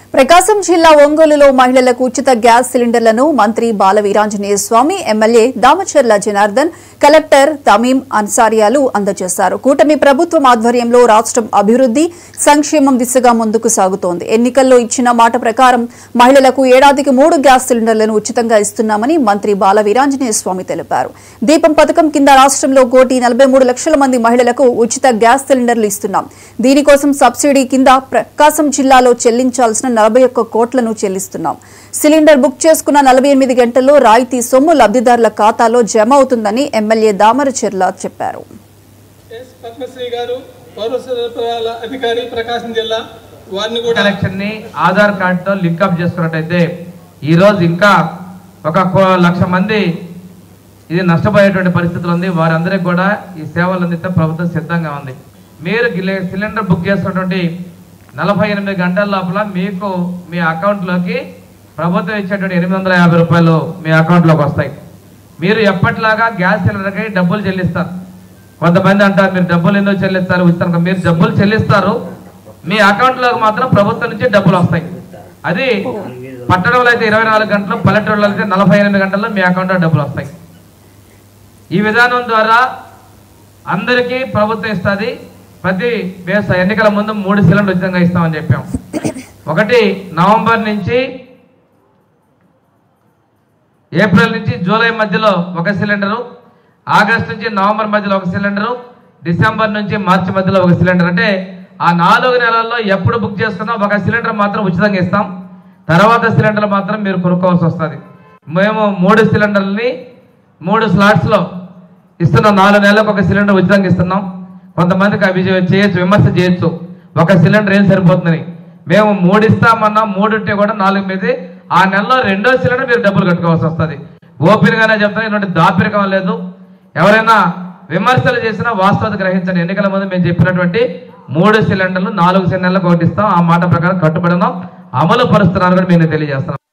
ప్రకాశం జిల్లా ఒంగోలులో మహిళలకు ఉచిత గ్యాస్ సిలిండర్లను మంత్రి బాల వీరాంజనేయ స్వామి ఎమ్మెల్యే దామచర్ల జనార్దన్ కలెక్టర్ తమీం అన్సారియాలు అందజేశారు కూటమి ప్రభుత్వం ఆధ్వర్యంలో రాష్ట్రం అభివృద్ధి సంక్షేమం దిశగా ముందుకు సాగుతోంది ఎన్నికల్లో ఇచ్చిన మాట ప్రకారం మహిళలకు ఏడాదికి మూడు గ్యాస్ సిలిండర్లను ఉచితంగా ఇస్తున్నామని మంత్రి బాల వీరాంజనేయ స్వామి తెలిపారు దీపం పథకం కింద రాష్ట్రంలో కోటి నలభై మూడు లక్షల మంది మహిళలకు ఉచిత గ్యాస్ సిలిండర్లు ఇస్తున్నాం దీనికోసం సబ్సిడీ కింద ప్రకాశం జిల్లాలో చెల్లించాల్సిన నలభై ఒక్క కోట్లను చెల్లిస్తున్నాం సిలిండర్ బుక్ చేసుకున్న నలభై ఎనిమిది గంటల్లో రాయితీ సొమ్ము లబ్ధిదారుల ఖాతాలో జమ అవుతుందని ఎమ్మెల్యే దామరచెర్ల చెప్పారు ఎస్ పద్మశ్రీ గారు పౌర సరఫరాల అధికారి ప్రకాశం జిల్లా వారిని కూడా కలెక్షన్ ని ఆధార్ కార్డుతో లింకప్ చేసుకున్నట్టయితే ఈ రోజు ఇంకా ఒక కో- లక్ష మంది ఇది నష్టపోయేటువంటి పరిస్థితులు ఉంది వారందరికీ కూడా ఈ సేవలు అందిస్తే ప్రభుత్వం సిద్ధంగా ఉంది మీరు గిలే- సిలిండర్ బుక్ చేసుకున్నటువంటి నలభై ఎనిమిది గంటల లోపల మీకు మీ అకౌంట్లోకి ప్రభుత్వం ఇచ్చేటువంటి ఎనిమిది వందల యాభై రూపాయలు మీ అకౌంట్లోకి వస్తాయి మీరు ఎప్పటిలాగా గ్యాస్ సిలిండర్కి డబ్బులు చెల్లిస్తారు కొంతమంది అంటారు మీరు డబ్బులు ఎందుకు చెల్లిస్తారు ఉచితంగా మీరు డబ్బులు చెల్లిస్తారు మీ అకౌంట్లోకి మాత్రం ప్రభుత్వం నుంచి డబ్బులు వస్తాయి అది పట్టణంలో అయితే ఇరవై నాలుగు గంటలు పల్లెటూరులో అయితే నలభై ఎనిమిది గంటల్లో మీ అకౌంట్లో డబ్బులు వస్తాయి ఈ విధానం ద్వారా అందరికీ ప్రభుత్వం ఇస్తుంది ప్రతి బేస్ ఎన్నికల ముందు మూడు సిలిండర్ ఉచితంగా ఇస్తామని చెప్పాం ఒకటి నవంబర్ నుంచి ఏప్రిల్ నుంచి జూలై మధ్యలో ఒక సిలిండరు ఆగస్ట్ నుంచి నవంబర్ మధ్యలో ఒక సిలిండరు డిసెంబర్ నుంచి మార్చి మధ్యలో ఒక సిలిండర్ అంటే ఆ నాలుగు నెలల్లో ఎప్పుడు బుక్ చేసుకున్నా ఒక సిలిండర్ మాత్రం ఉచితంగా ఇస్తాం తర్వాత సిలిండర్ మాత్రం మీరు కొనుక్కోవాల్సి వస్తుంది మేము మూడు సిలిండర్ని మూడు స్లాట్స్లో ఇస్తున్నాం నాలుగు నెలలకు ఒక సిలిండర్ ఉచితంగా ఇస్తున్నాం కొంతమందికి అవి చేయొచ్చు విమర్శ చేయొచ్చు ఒక సిలిండర్ ఏం సరిపోతుందని మేము మూడు ఇస్తామన్నాం మూడు ఉంటే కూడా నాలుగు మీద ఆ నెలలో రెండో సిలిండర్ మీరు డబ్బులు కట్టుకోవాల్సి వస్తుంది ఓపెన్ గానే చెప్తాను ఇటువంటి దాపరికం లేదు ఎవరైనా విమర్శలు చేసినా వాస్తవత గ్రహించండి ఎన్నికల ముందు మేము చెప్పినటువంటి మూడు సిలిండర్లు నాలుగు సిలిండర్లకు ఒకటి ఇస్తాం ఆ మాట ప్రకారం కట్టుబడినాం అమలు పరుస్తున్నారు కూడా మేము తెలియజేస్తున్నాం